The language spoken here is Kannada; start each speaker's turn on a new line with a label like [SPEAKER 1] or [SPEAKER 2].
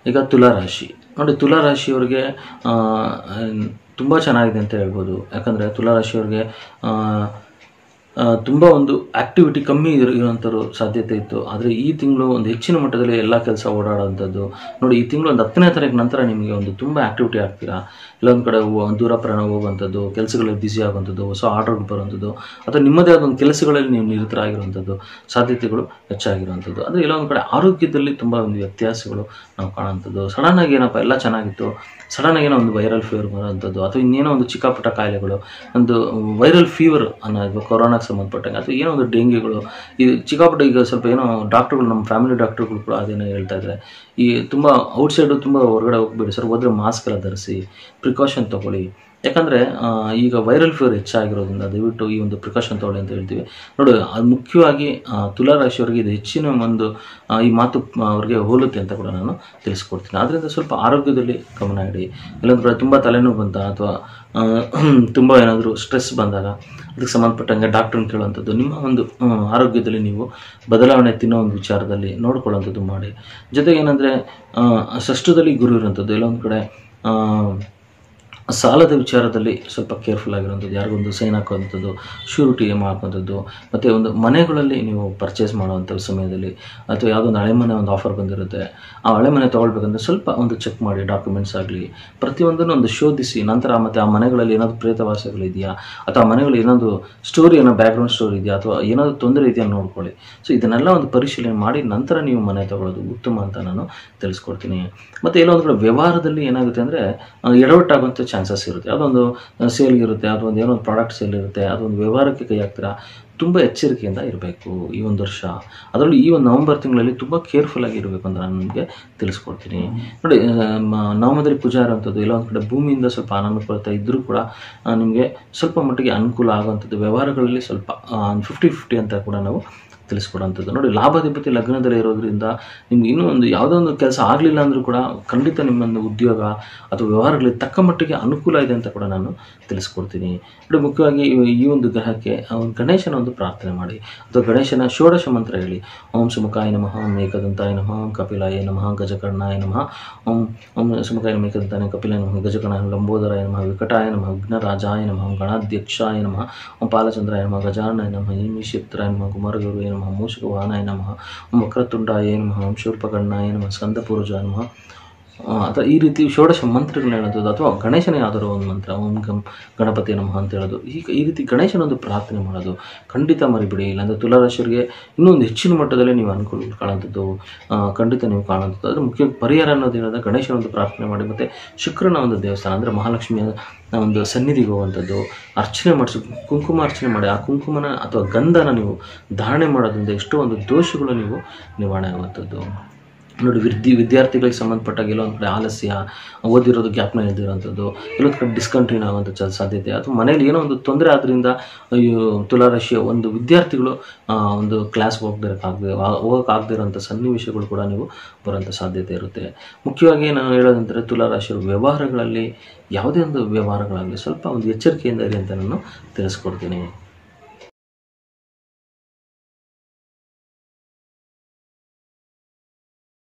[SPEAKER 1] ಈಗ ತುಲಾರಾಶಿ ನೋಡಿ ತುಲಾರಾಶಿಯವ್ರಿಗೆ ತುಂಬ ಚೆನ್ನಾಗಿದೆ ಅಂತ ಹೇಳ್ಬೋದು ಯಾಕಂದರೆ ತುಲಾರಾಶಿಯವ್ರಿಗೆ ತುಂಬ ಒಂದು ಆ್ಯಕ್ಟಿವಿಟಿ ಕಮ್ಮಿ ಇರೋ ಇರೋಂಥವ್ರು ಸಾಧ್ಯತೆ ಇತ್ತು ಆದರೆ ಈ ತಿಂಗಳು ಒಂದು ಹೆಚ್ಚಿನ ಮಟ್ಟದಲ್ಲಿ ಎಲ್ಲ ಕೆಲಸ ಓಡಾಡೋವಂಥದ್ದು ನೋಡಿ ಈ ತಿಂಗಳು ಒಂದು ಹತ್ತನೇ ತಾರೀಕು ನಂತರ ನಿಮಗೆ ಒಂದು ತುಂಬ ಆ್ಯಕ್ಟಿವಿಟಿ ಆಗ್ತೀರಾ ಇಲ್ಲೊಂದು ಕಡೆ ಹೋ- ದೂರ ಪ್ರಯಾಣ ಹೋಗುವಂಥದ್ದು ಕೆಲಸಗಳಲ್ಲಿ ಬ್ಯುಸಿ ಆಗುವಂಥದ್ದು ಹೊಸ ಆರ್ಡರ್ಗಳು ಬರುವಂಥದ್ದು ಅಥವಾ ನಿಮ್ಮದೇ ಆದ ಒಂದು ಕೆಲಸಗಳಲ್ಲಿ ನೀವು ನಿರತರಾಗಿರುವಂಥದ್ದು ಸಾಧ್ಯತೆಗಳು ಹೆಚ್ಚಾಗಿರುವಂಥದ್ದು ಆದರೆ ಎಲ್ಲೊಂದು ಕಡೆ ಆರೋಗ್ಯದಲ್ಲಿ ತುಂಬ ಒಂದು ವ್ಯತ್ಯಾಸಗಳು ನಾವು ಕಾಣುವಂಥದ್ದು ಸಡನ್ನಾಗಿ ಏನಪ್ಪ ಎಲ್ಲ ಚೆನ್ನಾಗಿತ್ತು ಸಡನ್ನಾಗಿ ಏನೋ ಒಂದು ವೈರಲ್ ಫೀವರ್ ಬರೋವಂಥದ್ದು ಅಥವಾ ಇನ್ನೇನೋ ಒಂದು ಚಿಕ್ಕ ಪುಟ್ಟ ಕಾಯಿಲೆಗಳು ಒಂದು ವೈರಲ್ ಫೀವರ್ ಅನ್ನೋದು ಕೊರೋನಾಗೆ ಸಂಬಂಧಪಟ್ಟಂಗೆ ಅಥವಾ ಏನೋ ಒಂದು ಡೆಂಗ್ಯೂಗಳು ಈ ಚಿಕ್ಕ ಪುಟ್ಟ ಈಗ ಸ್ವಲ್ಪ ಏನೋ ಡಾಕ್ಟ್ರುಗಳು ನಮ್ಮ ಫ್ಯಾಮಿಲಿ ಡಾಕ್ಟ್ರುಗಳು ಕೂಡ ಅದೇನೋ ಹೇಳ್ತಾ ಇದ್ದಾರೆ ಈ ತುಂಬ ಔಟ್ಸೈಡು ತುಂಬ ಹೊರಗಡೆ ಹೋಗ್ಬೇಡಿ ಸರ್ ಹೋದರೆ ಮಾಸ್ಕ್ ಎಲ್ಲ ಧರಿಸಿ ಪ್ರಿಕಾಷನ್ ತೊಗೊಳ್ಳಿ ಯಾಕಂದರೆ ಈಗ ವೈರಲ್ ಫೀವರ್ ಹೆಚ್ಚಾಗಿರೋದ್ರಿಂದ ದಯವಿಟ್ಟು ಈ ಒಂದು ಪ್ರಿಕಾಷನ್ ತೊಗೊಳ್ಳಿ ಅಂತ ಹೇಳ್ತೀವಿ ನೋಡಿ ಅದು ಮುಖ್ಯವಾಗಿ ಆ, ತುಲಾ ರಾಶಿಯವರಿಗೆ ಇದು ಹೆಚ್ಚಿನ ಒಂದು ಆ, ಈ ಮಾತು ಆ, ಅವ್ರಿಗೆ ಹೋಲುತ್ತೆ ಅಂತ ಕೂಡ ನಾನು ತಿಳಿಸ್ಕೊಡ್ತೀನಿ ಆದ್ದರಿಂದ ಸ್ವಲ್ಪ ಆರೋಗ್ಯದಲ್ಲಿ ಗಮನ ಇಡಿ ಇಲ್ಲೊಂದು ಕಡೆ ತುಂಬ ತಲೆನೋವು ಬಂತ ಅಥವಾ ತುಂಬ ಏನಾದರೂ ಸ್ಟ್ರೆಸ್ ಬಂದಾಗ ಅದಕ್ಕೆ ಸಂಬಂಧಪಟ್ಟಂಗೆ ಡಾಕ್ಟ್ರನ್ನ ಕೇಳುವಂಥದ್ದು ನಿಮ್ಮ ಒಂದು ಆ, ಆರೋಗ್ಯದಲ್ಲಿ ನೀವು ಬದಲಾವಣೆ ತಿನ್ನೋ ಒಂದು ವಿಚಾರದಲ್ಲಿ ನೋಡ್ಕೊಳ್ಳೋಂಥದ್ದು ಮಾಡಿ ಜೊತೆಗೆ ಏನಂದರೆ ಷಷ್ಠದಲ್ಲಿ ಗುರು ಇರುವಂಥದ್ದು ಎಲ್ಲೊಂದು ಕಡೆ ಆ, ಸಾಲದ ವಿಚಾರದಲ್ಲಿ ಸ್ವಲ್ಪ ಕೇರ್ಫುಲ್ ಆಗಿರುವಂಥದ್ದು ಯಾರಿಗೊಂದು ಸೈನ್ ಹಾಕುವಂಥದ್ದು ಶ್ಯೂರಿಟಿ ಮಾಡುವಂಥದ್ದು ಮತ್ತು ಒಂದು ಮನೆಗಳಲ್ಲಿ ನೀವು ಪರ್ಚೇಸ್ ಮಾಡುವಂಥ ಸಮಯದಲ್ಲಿ ಅಥವಾ ಯಾವುದೋ ಒಂದು ಹಳೆ ಮನೆ ಒಂದು ಆಫರ್ ಬಂದಿರುತ್ತೆ ಆ ಹಳೆ ಮನೆ ತೊಗೊಳ್ಬೇಕಂದ್ರೆ ಸ್ವಲ್ಪ ಒಂದು ಚೆಕ್ ಮಾಡಿ ಡಾಕ್ಯುಮೆಂಟ್ಸ್ ಆಗಲಿ ಪ್ರತಿಯೊಂದನ್ನು ಒಂದು ಶೋಧಿಸಿ ನಂತರ ಮತ್ತು ಆ ಮನೆಗಳಲ್ಲಿ ಏನಾದರೂ ಪ್ರೇತವಾಸಗಳಿದೆಯಾ ಅಥವಾ ಆ ಮನೆಗಳಲ್ಲಿ ಏನಾದರೂ ಸ್ಟೋರಿ ಏನೋ ಬ್ಯಾಕ್ಗ್ರೌಂಡ್ ಸ್ಟೋರಿ ಇದೆಯಾ ಅಥವಾ ಏನಾದರೂ ತೊಂದರೆ ಇದೆಯಾ ನೋಡ್ಕೊಳ್ಳಿ ಸೊ ಇದನ್ನೆಲ್ಲ ಒಂದು ಪರಿಶೀಲನೆ ಮಾಡಿ ನಂತರ ನೀವು ಮನೆ ತಗೊಳ್ಳೋದು ಉತ್ತಮ ಅಂತ ನಾನು ತಿಳಿಸ್ಕೊಡ್ತೀನಿ ಮತ್ತು ಎಲ್ಲೋ ಒಂದು ಕಡೆ ವ್ಯವಹಾರದಲ್ಲಿ ಏನಾಗುತ್ತೆ ಅಂದರೆ ಎಡವಟ್ಟಾಗುವಂಥ ಚಾನ್ಸಸ್ ಇರುತ್ತೆ ಅದೊಂದು ಸೇಲ್ ಇರುತ್ತೆ ಅದೊಂದು ಏನೋ ಒಂದು ಪ್ರಾಡಕ್ಟ್ ಸೇಲ್ ಇರುತ್ತೆ ಅದೊಂದು ವ್ಯವಹಾರಕ್ಕೆ ಕೈ ಹಾಕ್ತೀರಾ ತುಂಬ ಎಚ್ಚರಿಕೆಯಿಂದ ಇರಬೇಕು ಈ ಒಂದು ವರ್ಷ ಅದರಲ್ಲೂ ಈ ಒಂದು ನವಂಬರ್ ತಿಂಗಳಲ್ಲಿ ತುಂಬ ಕೇರ್ಫುಲ್ ಆಗಿ ಇರಬೇಕು ಅಂತ ನಾನು ನಿಮಗೆ ತಿಳಿಸ್ಕೊಡ್ತೀನಿ ನೋಡಿ ಆ, ಮ- ನವಮದಲ್ಲಿ ಪೂಜಾ ಇರುವಂಥದ್ದು ಎಲ್ಲ ಒಂದು ಕಡೆ ಭೂಮಿಯಿಂದ ಸ್ವಲ್ಪ ಅನಾನುಕೂಲತೆ ಇದ್ದರೂ ಕೂಡ ಆ, ನಿಮಗೆ ಸ್ವಲ್ಪ ಮಟ್ಟಿಗೆ ಅನುಕೂಲ ಆಗುವಂಥದ್ದು ವ್ಯವಹಾರಗಳಲ್ಲಿ ಸ್ವಲ್ಪ ಫಿಫ್ಟಿ ಫಿಫ್ಟಿ ಅಂತ ಕೂಡ ನಾವು ತಿಳಿಸ್ಕೊಡೋಂಥದ್ದು ನೋಡಿ ಲಾಭಾಧಿಪತಿ ಲಗ್ನದಲ್ಲಿ ಇರೋದ್ರಿಂದ ನಿಮ್ಗೆ ಇನ್ನೂ ಒಂದು ಯಾವುದೋ ಒಂದು ಕೆಲಸ ಆಗಲಿಲ್ಲ ಅಂದರೂ ಕೂಡ ಖಂಡಿತ ನಿಮ್ಮೊಂದು ಉದ್ಯೋಗ ಅಥವಾ ವ್ಯವಹಾರಗಳಿಗೆ ತಕ್ಕ ಮಟ್ಟಿಗೆ ಅನುಕೂಲ ಇದೆ ಅಂತ ಕೂಡ ನಾನು ತಿಳಿಸ್ಕೊಡ್ತೀನಿ ನೋಡಿ ಮುಖ್ಯವಾಗಿ ಈ- ಈ ಒಂದು ಗ್ರಹಕ್ಕೆ ಆ ಒಂದು ಗಣೇಶನ ಒಂದು ಪ್ರಾರ್ಥನೆ ಮಾಡಿ ಅಥವಾ ಗಣೇಶನ ಷೋಡಶ ಮಂತ್ರ ಹೇಳಿ ಓಂ ಸುಮುಖಾಯ ನಮಃ ಓಂ ಏಕದಂತಾಯ ನಮಃ ಓಂ ಕಪಿಲಾಯ ನಮಃ ಗಜಕರ್ಣಾಯ ನಮಃ ಓಂ ಓಂ ಸುಮುಖಾಯ ನಮಃ ಏಕದಂತಾಯ ಕಪಿಲಾಯ ನಮಃ ಗಜಕರ್ಣಾಯ ನಮಃ ಲಂಬೋದರಾಯ ನಮಃ ವಿಕಟಾಯ ನಮಃ ವಿಘ್ನರಾಜಾಯ ನಮಃ ಓಂ ಗಣಾಧ್ಯಕ್ಷಾಯ ನಮಃ ಓಂ ಪಾಲಚಂದ್ರಾಯ ನಮಃ ಗಜಾನಯ ನಮಃ ಈಮಿಷಿತ್ರಾಯ ನಮಃ ಕುಮಾರಗುರುವೇ ನಮಃ ಮೂಷಕವಾಹನಾಯ ನಮಃ ಓಂ ವಕ್ರತುಂಡಾಯ ನಮಃ ಓಂ ಶೂರ್ಪಕರ್ಣಾಯ ನಮಃ ಸ್ಕಂದಪುರುಜಾಯ ನಮಃ ಆ, ಅಥವಾ ಈ ರೀತಿ ಷೋಡಶ ಮಂತ್ರಗಳನ್ನ ಹೇಳೋದು ಅಥವಾ ಗಣೇಶನ ಯಾವ್ದಾದ್ರು ಒಂದು ಮಂತ್ರ ಓಂ ಗಂ ಗಣಪತಿ ನಮಃ ಅಂತ ಹೇಳೋದು ಈಗ ಈ ರೀತಿ ಗಣೇಶನ ಒಂದು ಪ್ರಾರ್ಥನೆ ಮಾಡೋದು ಖಂಡಿತ ಮರಿಬಿಡಿ ಇಲ್ಲಾಂದರೆ ತುಲಾರಾಶಿಯವರಿಗೆ ಇನ್ನೂ ಒಂದು ಹೆಚ್ಚಿನ ಮಟ್ಟದಲ್ಲಿ ನೀವು ಅನುಕೂಲ ಕಾಣುವಂಥದ್ದು ಆ, ಖಂಡಿತ ನೀವು ಕಾಣುವಂಥದ್ದು ಅದ್ರ ಮುಖ್ಯ ಪರಿಹಾರ ಅನ್ನೋದು ಹೇಳಿದ್ರೆ ಗಣೇಶನ ಒಂದು ಪ್ರಾರ್ಥನೆ ಮಾಡಿ ಮತ್ತು ಶುಕ್ರನ ಒಂದು ದೇವಸ್ಥಾನ ಅಂದರೆ ಮಹಾಲಕ್ಷ್ಮಿಯ ಒಂದು ಸನ್ನಿಧಿಗೆ ಹೋಗುವಂಥದ್ದು ಅರ್ಚನೆ ಮಾಡಿಸಿ ಕುಂಕುಮ ಅರ್ಚನೆ ಮಾಡಿ ಆ ಕುಂಕುಮನ ಅಥವಾ ಗಂಧನ ನೀವು ಧಾರಣೆ ಮಾಡೋದ್ರಿಂದ ಎಷ್ಟೋ ಒಂದು ದೋಷಗಳು ನೀವು ನಿವಾರಣೆ ಆಗುವಂಥದ್ದು ನೋಡಿ ವಿದ್ಯೆ ವಿದ್ಯಾರ್ಥಿಗಳಿಗೆ ಸಂಬಂಧಪಟ್ಟಾಗ ಎಲ್ಲೊಂದು ಕಡೆ ಆಲಸ್ಯ ಓದಿರೋದು ಜ್ಞಾಪನ ಇಲ್ದಿರೋಂಥದ್ದು ಎಲ್ಲೊಂದು ಕಡೆ ಡಿಸ್ಕಂಟಿನ್ಯೂ ಆಗುವಂಥ ಚ ಸಾಧ್ಯತೆ ಅಥವಾ ಮನೇಲಿ ಏನೋ ಒಂದು ತೊಂದರೆ ಆದ್ದರಿಂದ ಅಯ್ಯೋ ತುಲಾರಾಶಿಯ ಒಂದು ವಿದ್ಯಾರ್ಥಿಗಳು ಆ, ಒಂದು ಕ್ಲಾಸ್ ಹೋಗ್ದಿರೋಕ್ಕಾಗದೆ ಹೋಗೋಕ್ಕಾಗದೇ ಇರೋಂಥ ಸನ್ನಿವೇಶಗಳು ಕೂಡ ನೀವು ಬರೋಂಥ ಸಾಧ್ಯತೆ ಇರುತ್ತೆ ಮುಖ್ಯವಾಗಿ ನಾನು ಹೇಳೋದಂದರೆ ತುಲಾರಾಶಿಯ ವ್ಯವಹಾರಗಳಲ್ಲಿ ಯಾವುದೇ ಒಂದು ವ್ಯವಹಾರಗಳಾಗಲಿ ಸ್ವಲ್ಪ ಒಂದು ಎಚ್ಚರಿಕೆಯಿಂದ ಇರಿ ಅಂತ ನಾನು ತಿಳಿಸ್ಕೊಡ್ತೀನಿ